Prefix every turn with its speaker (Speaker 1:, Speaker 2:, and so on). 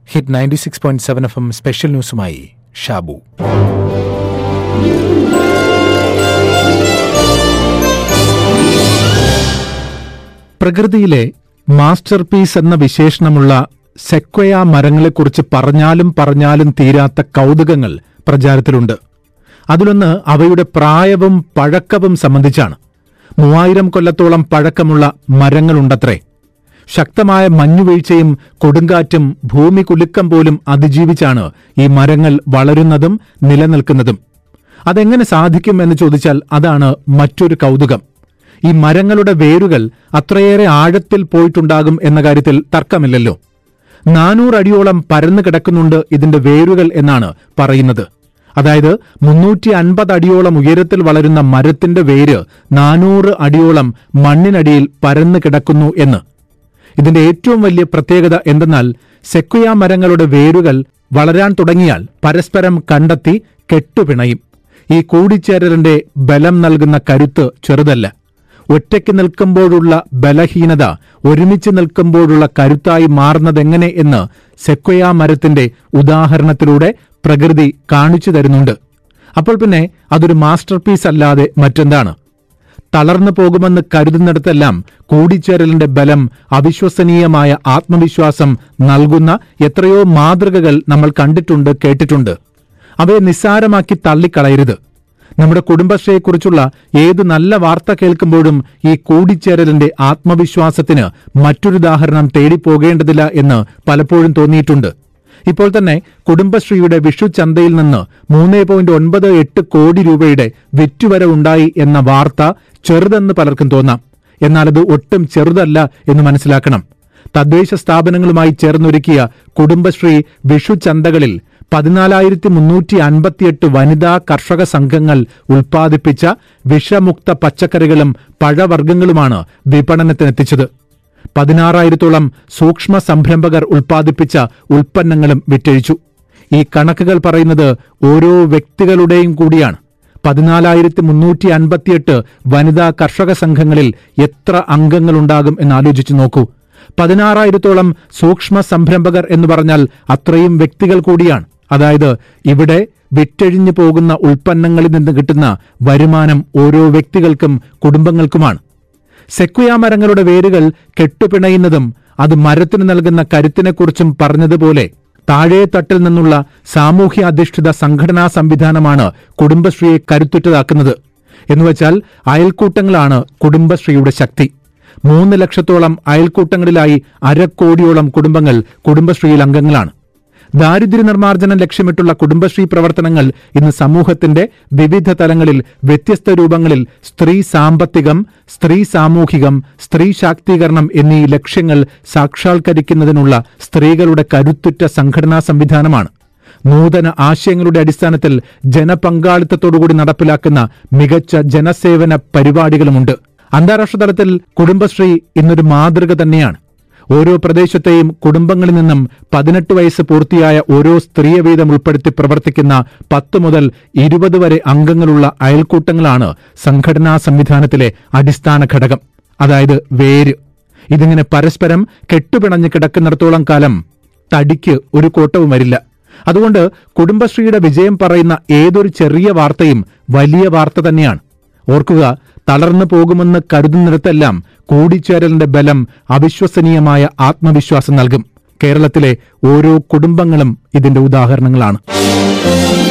Speaker 1: hit ninety six point seven F M special ന്യൂസുമായി ഷാബു
Speaker 2: പ്രകൃതിയിലെ master piece എന്ന വിശേഷണമുള്ള സെക്വയ മരങ്ങളെക്കുറിച്ച് പറഞ്ഞാലും പറഞ്ഞാലും തീരാത്ത കൗതുകങ്ങൾ പ്രചാരത്തിലുണ്ട് അതിലൊന്ന് അവയുടെ പ്രായവും പഴക്കവും സംബന്ധിച്ചാണ് മൂവായിരം കൊല്ലത്തോളം പഴക്കമുള്ള മരങ്ങളുണ്ടത്രേ ശക്തമായ മഞ്ഞുവീഴ്ചയും കൊടുങ്കാറ്റും ഭൂമി കുലുക്കം പോലും അതിജീവിച്ചാണ് ഈ മരങ്ങൾ വളരുന്നതും നിലനിൽക്കുന്നതും അതെങ്ങനെ സാധിക്കും എന്ന് ചോദിച്ചാൽ അതാണ് മറ്റൊരു കൗതുകം ഈ മരങ്ങളുടെ വേരുകൾ അത്രയേറെ ആഴത്തിൽ പോയിട്ടുണ്ടാകും എന്ന കാര്യത്തിൽ തർക്കമില്ലല്ലോ നാനൂറ് അടിയോളം പരന്നു കിടക്കുന്നുണ്ട് ഇതിന്റെ വേരുകൾ എന്നാണ് പറയുന്നത് അതായത് മുന്നൂറ്റി അൻപത് അടിയോളം ഉയരത്തിൽ വളരുന്ന മരത്തിന്റെ വേര് നാനൂറ് അടിയോളം മണ്ണിനടിയിൽ പരന്നു കിടക്കുന്നു എന്ന് ഇതിന്റെ ഏറ്റവും വലിയ പ്രത്യേകത എന്തെന്നാൽ സെക്വയ മരങ്ങളുടെ വേരുകൾ വളരാൻ തുടങ്ങിയാൽ പരസ്പരം കണ്ടെത്തി കെട്ടുപിണയും ഈ കൂടിച്ചേരലിന്റെ ബലം നൽകുന്ന കരുത്ത് ചെറുതല്ല ഒറ്റയ്ക്ക് നിൽക്കുമ്പോഴുള്ള ബലഹീനത ഒരുമിച്ച് നിൽക്കുമ്പോഴുള്ള കരുത്തായി മാറുന്നതെങ്ങനെ എന്ന് സെക്വയ മരത്തിന്റെ ഉദാഹരണത്തിലൂടെ പ്രകൃതി കാണിച്ചു തരുന്നുണ്ട് അപ്പോൾ പിന്നെ അതൊരു മാസ്റ്റർ പീസ് അല്ലാതെ മറ്റെന്താണ് തളർന്നു പോകുമെന്ന് കരുതുന്നിടത്തെല്ലാം കൂടിച്ചേരലിന്റെ ബലം അവിശ്വസനീയമായ ആത്മവിശ്വാസം നൽകുന്ന എത്രയോ മാതൃകകൾ നമ്മൾ കണ്ടിട്ടുണ്ട് കേട്ടിട്ടുണ്ട് അവയെ നിസ്സാരമാക്കി തള്ളിക്കളയരുത് നമ്മുടെ കുടുംബശ്രീയെക്കുറിച്ചുള്ള ഏത് നല്ല വാർത്ത കേൾക്കുമ്പോഴും ഈ കൂടിച്ചേരലിന്റെ ആത്മവിശ്വാസത്തിന് മറ്റൊരുദാഹരണം തേടിപ്പോകേണ്ടതില്ല എന്ന് പലപ്പോഴും തോന്നിയിട്ടുണ്ട് ഇപ്പോൾ തന്നെ കുടുംബശ്രീയുടെ വിഷു ചന്തയിൽ നിന്ന് മൂന്ന് പോയിന്റ് ഒൻപത് എട്ട് കോടി രൂപയുടെ വിറ്റുവരവുണ്ടായി എന്ന വാർത്ത ചെറുതെന്ന് പലർക്കും തോന്നാം എന്നാൽ അത് ഒട്ടും ചെറുതല്ല എന്ന് മനസ്സിലാക്കണം തദ്ദേശ സ്ഥാപനങ്ങളുമായി ചേർന്നൊരുക്കിയ കുടുംബശ്രീ വിഷു ചന്തകളിൽ പതിനാലായിരത്തി മുന്നൂറ്റി അൻപത്തിയെട്ട് വനിതാ കർഷക സംഘങ്ങൾ ഉൽപ്പാദിപ്പിച്ച വിഷമുക്ത പച്ചക്കറികളും പഴവർഗ്ഗങ്ങളുമാണ് വിപണനത്തിനെത്തിച്ചത് പതിനാറായിരത്തോളം സൂക്ഷ്മ സംരംഭകർ ഉൽപ്പാദിപ്പിച്ച ഉൽപ്പന്നങ്ങളും വിറ്റഴിച്ചു ഈ കണക്കുകൾ പറയുന്നത് ഓരോ വ്യക്തികളുടെയും കൂടിയാണ് പതിനാലായിരത്തി മുന്നൂറ്റി അൻപത്തിയെട്ട് വനിതാ കർഷക സംഘങ്ങളിൽ എത്ര അംഗങ്ങളുണ്ടാകും എന്ന് ആലോചിച്ചു നോക്കൂ പതിനാറായിരത്തോളം സൂക്ഷ്മ സംരംഭകർ എന്ന് പറഞ്ഞാൽ അത്രയും വ്യക്തികൾ കൂടിയാണ് അതായത് ഇവിടെ വിറ്റഴിഞ്ഞു പോകുന്ന ഉൽപ്പന്നങ്ങളിൽ നിന്ന് കിട്ടുന്ന വരുമാനം ഓരോ വ്യക്തികൾക്കും കുടുംബങ്ങൾക്കുമാണ് സെക്വയ മരങ്ങളുടെ വേരുകൾ കെട്ടുപിണയുന്നതും അത് മരത്തിന് നൽകുന്ന കരുത്തിനെക്കുറിച്ചും പറഞ്ഞതുപോലെ താഴെ തട്ടിൽ നിന്നുള്ള സാമൂഹ്യ അധിഷ്ഠിത സംഘടനാ സംവിധാനമാണ് കുടുംബശ്രീയെ കരുത്തുറ്റതാക്കുന്നത് എന്നുവച്ചാൽ അയൽക്കൂട്ടങ്ങളാണ് കുടുംബശ്രീയുടെ ശക്തി മൂന്ന് ലക്ഷത്തോളം അയൽക്കൂട്ടങ്ങളിലായി അരക്കോടിയോളം കുടുംബങ്ങൾ കുടുംബശ്രീയിൽ അംഗങ്ങളാണ് ദാരിദ്ര്യ നിർമ്മാർജ്ജനം ലക്ഷ്യമിട്ടുള്ള കുടുംബശ്രീ പ്രവർത്തനങ്ങൾ ഇന്ന് സമൂഹത്തിന്റെ വിവിധ തലങ്ങളിൽ വ്യത്യസ്ത രൂപങ്ങളിൽ സ്ത്രീ സാമ്പത്തികം സ്ത്രീ സാമൂഹികം സ്ത്രീ ശാക്തീകരണം എന്നീ ലക്ഷ്യങ്ങൾ സാക്ഷാത്കരിക്കുന്നതിനുള്ള സ്ത്രീകളുടെ കരുത്തുറ്റ സംഘടനാ സംവിധാനമാണ് നൂതന ആശയങ്ങളുടെ അടിസ്ഥാനത്തിൽ ജനപങ്കാളിത്തത്തോടുകൂടി നടപ്പിലാക്കുന്ന മികച്ച ജനസേവന പരിപാടികളുമുണ്ട് അന്താരാഷ്ട്ര തലത്തിൽ കുടുംബശ്രീ ഇന്നൊരു മാതൃക തന്നെയാണ് ഓരോ പ്രദേശത്തെയും കുടുംബങ്ങളിൽ നിന്നും പതിനെട്ട് വയസ്സ് പൂർത്തിയായ ഓരോ സ്ത്രീയെ വീതം ഉൾപ്പെടുത്തി പ്രവർത്തിക്കുന്ന പത്ത് മുതൽ ഇരുപത് വരെ അംഗങ്ങളുള്ള അയൽക്കൂട്ടങ്ങളാണ് സംഘടനാ സംവിധാനത്തിലെ അടിസ്ഥാന ഘടകം അതായത് വേര് ഇതിങ്ങനെ പരസ്പരം കെട്ടുപിണഞ്ഞ് കിടക്കുന്നിടത്തോളം കാലം തടിക്ക് ഒരു കോട്ടവും വരില്ല അതുകൊണ്ട് കുടുംബശ്രീയുടെ വിജയം പറയുന്ന ഏതൊരു ചെറിയ വാർത്തയും വലിയ വാർത്ത തന്നെയാണ് ഓർക്കുക തളർന്നു പോകുമെന്ന് കരുതുന്നിടത്തെല്ലാം കൂടിച്ചേരലിന്റെ ബലം അവിശ്വസനീയമായ ആത്മവിശ്വാസം നൽകും കേരളത്തിലെ ഓരോ കുടുംബങ്ങളും ഇതിന്റെ ഉദാഹരണങ്ങളാണ്